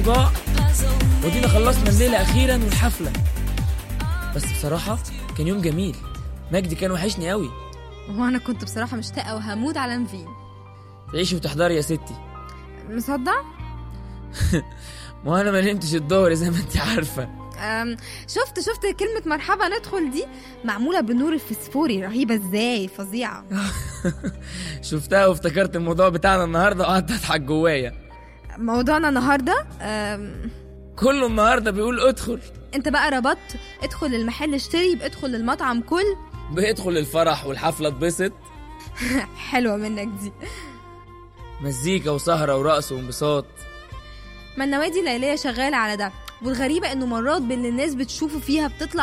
ضاع ودينا خلصنا الليلة أخيرا والحفلة بس بصراحة كان يوم جميل مجدي كان وحشني قوي وانا كنت بصراحه مشتاقه وهموت على نفين تعيشي وتحضري يا ستي مصدق ما انا ما نمتش الظهر زي ما انت عارفة أم، شفت شفت كلمة مرحبا ندخل دي معمولة بالنور الفسفوري رهيبة ازاي فظيعة شفتها وافتكرت الموضوع بتاعنا النهاردة وقعدت اضحك جوايا موضوعنا النهاردة أم، كله النهاردة بيقول ادخل انت بقى ربطت ادخل المحل اشتري يبقى ادخل المطعم كل بيدخل الفرح والحفلة اتبسط حلوة منك دي مزيكا وسهرة ورقص وانبساط ما النوادي الليلية شغالة على ده والغريبة انه مرات باللي الناس بتشوفه فيها بتطلع